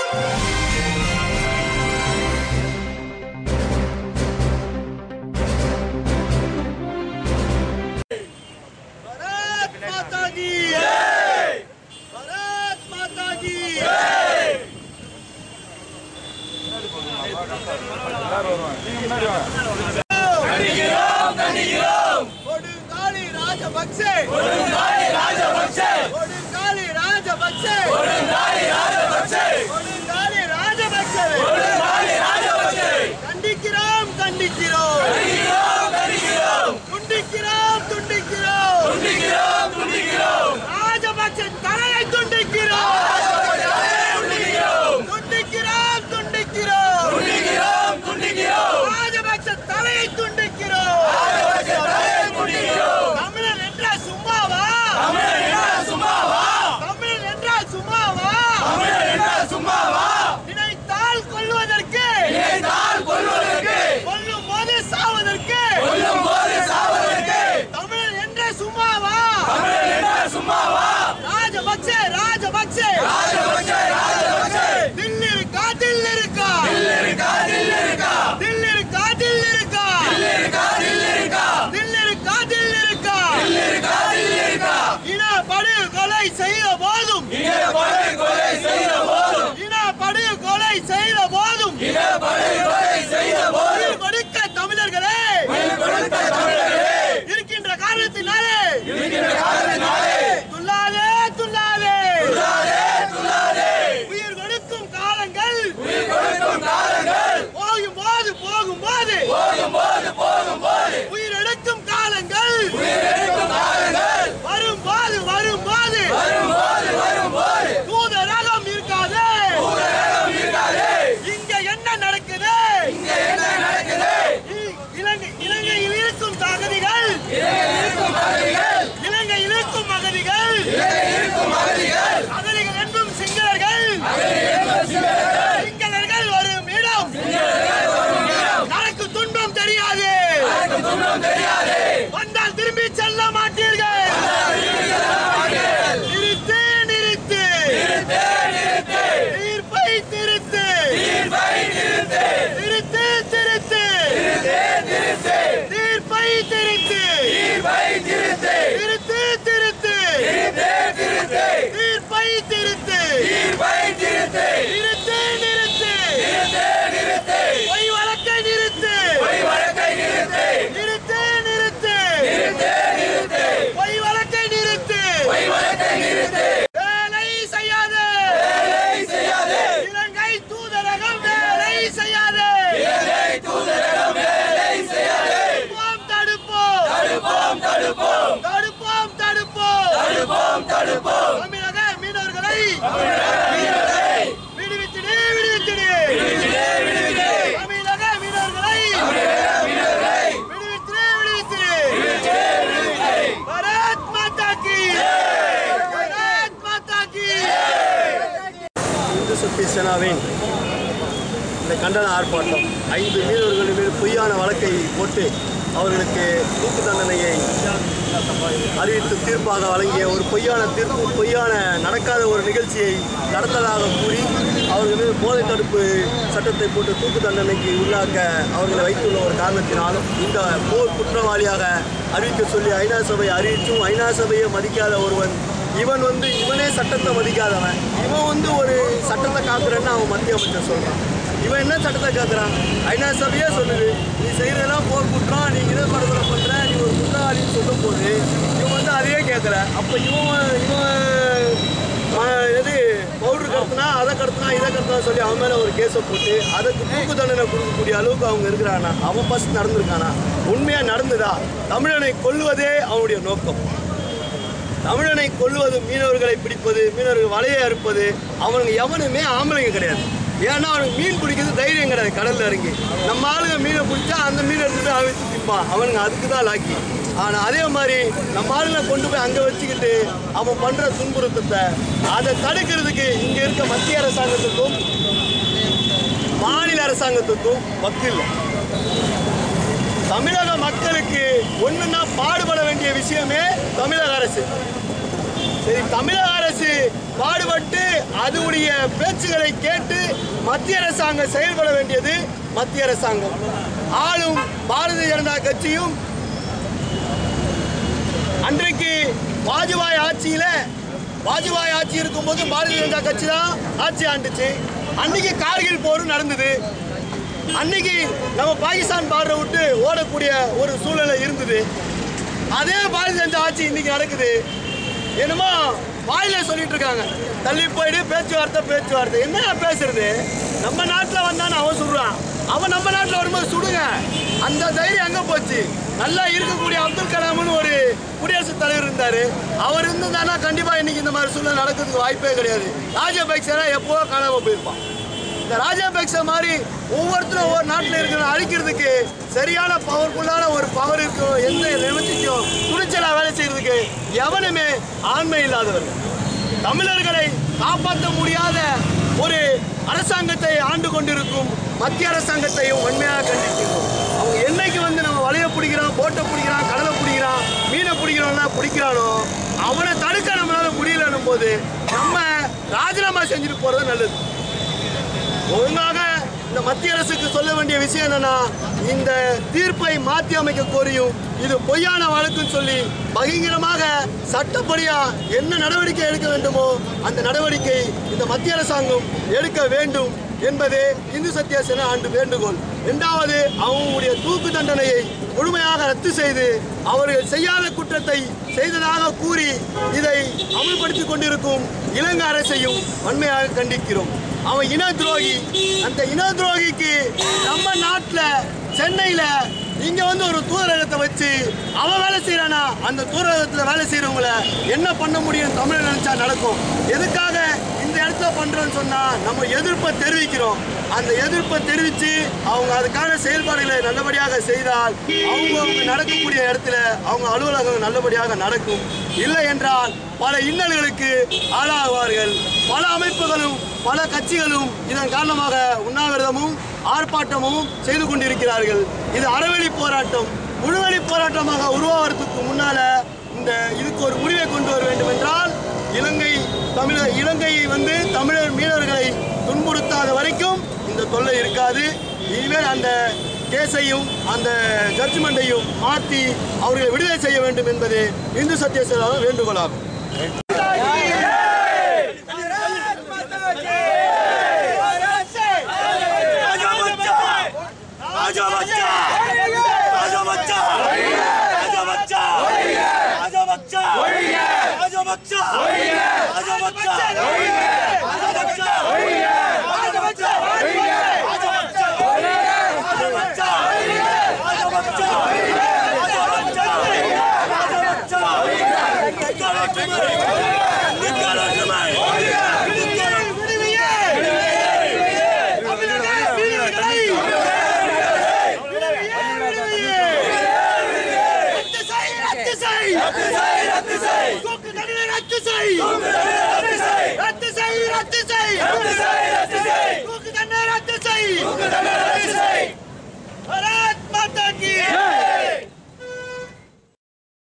भारत माता की जय भारत माता की जय கொடுங்காலி ராஜபக்சே கொடுங்காலி ராஜபக்சே கொடுங்காலி ராஜபக்சே கொடுங்காலி ராஜபக்சே கொடுங்காலி ராஜபக்சே கொடுங்காலி ராஜபக்சே கண்டிக்கிறோம் கண்டிக்கிறோம் கண்டிக்கிறோம் கண்டிக்கிறோம் துண்டிக்கிறோம் துண்டிக்கிறோம் துண்டிக்கிறோம் துண்டிக்கிறோம் ராஜபக்சே தலையை துண்டிக்கிறோம் துண்டிக்கிறோம் துண்டிக்கிறோம் துண்டிக்கிறோம் துண்டிக்கிறோம் துண்டிக்கிறோம் ராஜபக்சே தலையை துண்டிக்கிறோம் தமிழன் என்றால் சும்மாவா தமிழன் என்றால் சும்மாவா தமிழன் என்றால் சும்மாவா தமிழன் என்றால் சும்மாவா நினைத்தால் கொல்வதற்கு நினைத்தால் கொல்வதற்கு கொல்லும் போது சாவதற்கு கொல்லும் போது சாவதற்கு தமிழன் என்ற சும்மாவா தமிழன் என்றால் சும்மாவா ராஜபக்சே ராஜபக்சே ராஜபக்சே ராஜபக்சே தில் இருக்கா தில் இருக்கா தில் இருக்கா தில் இருக்கா தில் இருக்கா தில் இருக்கா தில் இருக்கா தில் இருக்கா தில் இருக்கா தில் இருக்கா தில் இருக்கா தில் இருக்கா இன படுகொலை செய்த போதும் இன படுகொலை செய்த போதும் இன படுகொலை செய்த போதும் இன படுகொலை செய்த போதும் கொடுக்க தமிழர்களே கொடுக்க தமிழர்களே இருக்கின்ற காரணத்தினாலே இருக்கின்ற காரணத்தினாலே துல்லாதே துல்லாதே துல்லாதே துல்லாதே உயிர் கொடுக்கும் காலங்கள் உயிர் கொடுக்கும் காலங்கள் போகும் போது போகும் போது போகும் போது போகும் போது உயிர் எடுக்கும் காலங்கள் உயிர் எடுக்கும் காலங்கள் வரும் போது வரும் போது வரும் போது வரும் போது தூதரகம் இருக்காது தூதரகம் இருக்காது இங்க என்ன நடக்குது இங்க என்ன நடக்குது இலங்கை இலங்கையில் இருக்கும் அகதிகள் இலங்கையில் இருக்கும் அகதிகள் இலங்கையில் இருக்கும் அகதிகள் இலங்கையில் இருக்கும் அகதிகள் அகதிகள் என்றும் சிங்களர்கள் சிங்களர்கள் வரும் இடம் நடக்கும் துன்பம் தெரியாது வந்தால் திரும்பி செல்ல மாட்டீர்கள் நிறுத்து நிறுத்து தீர்ப்பை திருத்து திருத்து திருத்து தீர்ப்பை திருத்து திருத்து திருத்து தீர்ப்பை திருத்து நிறுத்து நிறுத்து பொய் வழக்கை நிறுத்து நிறுத்து நிறுத்து பொய் வழக்கை நிறுத்து வேலை செய்யாது இலங்கை தூதரகம் வேலை செய்யாது தடுப்போம் தடுப்போம் தடுப்போம் தடுப்போம் தமிழக மீனவர்களை விடுவித்திடு விடுவித்திடு தமிழக மீனவர்களை விடுவித்திடு விடுவித்திடு பாரத் மாதா கி பாரத் மாதா கி இந்து சக்தி சேனாவின் இந்த கண்டன ஆர்ப்பாட்டம் ஐந்து மீனவர்கள் மீது பொய்யான வழக்கை போட்டு அவர்களுக்கு தூக்கு தண்டனையை அறிவித்து தீர்ப்பாக வழங்கிய ஒரு பொய்யான தீர்ப்பு பொய்யான நடக்காத ஒரு நிகழ்ச்சியை நடந்ததாக கூறி அவர்கள் மீது போதை தடுப்பு சட்டத்தை போட்டு தூக்கு தண்டனைக்கு உள்ளாக்க அவர்களை வைத்துள்ள ஒரு காரணத்தினாலும் இந்த போர் குற்றவாளியாக அறிவிக்க சொல்லி ஐநா சபை அறிவித்தும் ஐநா சபையை மதிக்காத ஒருவன் இவன் வந்து இவனே சட்டத்தை மதிக்காதவன் இவன் வந்து ஒரு சட்டத்தை காக்குறேன்னு அவன் மத்திய அமைச்சர் சொல்றான் இவன் என்ன சட்டத்தை காக்குறான் ஐநா சபையே சொல்லுது நீ செய்யறதெல்லாம் போர் குற்றம் நீ இதை படுகொலை பண்ற நீ ஒரு குற்றவாளின்னு சொல்லும் போது இவன் வந்து அதையே கேட்கல அப்ப இவன் இவன் ம- எது பவுடர் கடத்தினா அதை கடத்தினா இதை கடத்தினா சொல்லி அவன் மேல ஒரு கேஸை போட்டு அதுக்கு தூக்கு தண்டனை கொடுக்கக்கூடிய அளவுக்கு அவங்க இருக்கிறானா அவன் ஃபர்ஸ்ட் நடந்திருக்கானா உண்மையா நடந்ததா தமிழனை கொல்லுவதே அவனுடைய நோக்கம் தமிழனை கொல்லுவது மீனவர்களை பிடிப்பது மீனவர்கள் வலையை அறுப்பது அவனுங்க எவனுமே ஆம்பளைங்க கிடையாது ஏன்னா அவனுக்கு மீன் பிடிக்கிறது தைரியம் கிடையாது கடல்ல இறங்கி நம்ம ஆளுங்க மீனை பிடிச்சா அந்த மீனை எடுத்துட்டு போய் அவித்து திப்பான் அவனுங்க அதுக்கு தான் லாக்கி ஆனால் அதே மாதிரி நம்ம ஆளுங்களை கொண்டு போய் அங்கே வச்சுக்கிட்டு அவன் பண்ணுற துன்புறுத்தத்தை அதை தடுக்கிறதுக்கு இங்கே இருக்க மத்திய அரசாங்கத்துக்கும் மாநில அரசாங்கத்துக்கும் வக்கில்லை தமிழக மக்களுக்கு ஒண்ணுன்னா பாடுபட வேண்டிய விஷயமே தமிழக அரசு சரி தமிழக அரசு பாடுபட்டு அதனுடைய பேச்சுகளை கேட்டு மத்திய அரசாங்கம் செயல்பட வேண்டியது மத்திய அரசாங்கம் ஆளும் பாரதிய ஜனதா கட்சியும் அன்றைக்கு வாஜ்பாய் ஆட்சியில வாஜ்பாய் ஆட்சி இருக்கும்போது பாரதிய ஜனதா கட்சி தான் ஆட்சி ஆண்டுச்சு அன்னைக்கு கார்கில் போரும் நடந்தது அன்னைக்கு நம்ம பாகிஸ்தான் பார்டரை விட்டு ஓடக்கூடிய ஒரு சூழ்நிலை இருந்தது அதே பாரதிய ஜனதா ஆட்சி இன்னைக்கு நடக்குது என்னமோ வாயில சொல்லிட்டு இருக்காங்க தள்ளி போயிடு பேச்சுவார்த்தை பேச்சுவார்த்தை என்ன பேசுறது நம்ம நாட்டில் வந்தான்னு அவன் சொல்றான் அவன் நம்ம நாட்டில் வரும்போது சுடுங்க அந்த தைரியம் எங்க போச்சு நல்லா இருக்கக்கூடிய அப்துல் கலாம்னு ஒரு குடியரசுத் தலைவர் இருந்தாரு அவர் இருந்திருந்தானா கண்டிப்பா இன்னைக்கு இந்த மாதிரி சூழ்நிலை நடக்கிறதுக்கு வாய்ப்பே கிடையாது ராஜபக்சே எப்போ காணாம போயிருப்பான் இந்த ராஜபக்ச மாதிரி ஒவ்வொருத்தரும் ஒவ்வொரு நாட்டில் இருக்கிற அழிக்கிறதுக்கு சரியான பவர்ஃபுல்லான ஒரு பவர் இருக்கும் எந்த நிமிஷத்தையும் துணிச்சலா வேலை செய்யறதுக்கு எவனுமே ஆண்மை இல்லாதவர் தமிழர்களை காப்பாற்ற முடியாத ஒரு அரசாங்கத்தை ஆண்டு கொண்டிருக்கும் மத்திய அரசாங்கத்தையும் வன்மையாக கண்டிக்கிறோம் அவங்க என்னைக்கு வந்து நம்ம வலைய பிடிக்கிறான் போட்டை பிடிக்கிறான் கடலை பிடிக்கிறான் மீனை பிடிக்கிறோம்னா பிடிக்கிறானோ அவனை தடுக்க நம்மளால முடியலன்னும் போது நம்ம ராஜினாமா செஞ்சுட்டு போறது நல்லது ஒழுங்காக இந்த மத்திய அரசுக்கு சொல்ல வேண்டிய விஷயம் என்னன்னா இந்த தீர்ப்பை மாற்றி அமைக்க கோரியும் இது பொய்யான வழக்குன்னு சொல்லி பகிரங்கமாக சட்டப்படியா என்ன நடவடிக்கை எடுக்க வேண்டுமோ அந்த நடவடிக்கை இந்த மத்திய அரசாங்கம் எடுக்க வேண்டும் என்பது இந்து சத்திய சேனா ஆண்டு வேண்டுகோள் இரண்டாவது அவங்களுடைய தூக்கு தண்டனையை முழுமையாக ரத்து செய்து அவர்கள் செய்யாத குற்றத்தை செய்ததாக கூறி இதை அமல்படுத்திக் கொண்டிருக்கும் இலங்கை அரசையும் வன்மையாக கண்டிக்கிறோம் அவன் இன துரோகி அந்த இன துரோகிக்கு நம்ம நாட்டுல சென்னையில இங்க வந்து ஒரு தூதரகத்தை வச்சு அவன் வேலை செய்யறானா அந்த தூதரகத்துல வேலை செய்யறவங்கள என்ன பண்ண முடியும் தமிழ் நினைச்சா நடக்கும் எதுக்காக இந்த இடத்துல பண்றோம்னு சொன்னா நம்ம எதிர்ப்பை தெரிவிக்கிறோம் அந்த எதிர்ப்பை தெரிவித்து அவங்க அதுக்கான செயல்பாடுகளை நல்லபடியாக செய்தால் அவங்க அவங்க நடக்கக்கூடிய இடத்துல அவங்க அலுவலகம் நல்லபடியாக நடக்கும் இல்லை என்றால் பல இன்னல்களுக்கு ஆளாகுவார்கள் பல அமைப்புகளும் பல கட்சிகளும் இதன் காரணமாக உண்ணாவிரதமும் ஆர்ப்பாட்டமும் செய்து கொண்டிருக்கிறார்கள் இது அறவழி போராட்டம் முழுவழி போராட்டமாக உருவாகிறதுக்கு முன்னால இந்த இதுக்கு ஒரு முடிவை கொண்டு வர வேண்டும் என்றால் இலங்கை தமிழர் இலங்கையை வந்து தமிழர் மீனவர்களை துன்புறுத்தாத வரைக்கும் இந்த தொல்லை இருக்காது இனிமேல் அந்த கேஸையும் அந்த ஜட்ஜ்மெண்ட்டையும் மாற்றி அவர்களை விடுதலை செய்ய வேண்டும் என்பது இந்து சத்திய வேண்டுகோளாகும் आजा बच्चा आजा बच्चा आजा बच्चा आजा बच्चा आजा बच्चा आजा बच्चा आजा बच्चा आजा बच्चा आजा बच्चा आजा बच्चा आजा बच्चा आजा बच्चा आजा बच्चा आजा बच्चा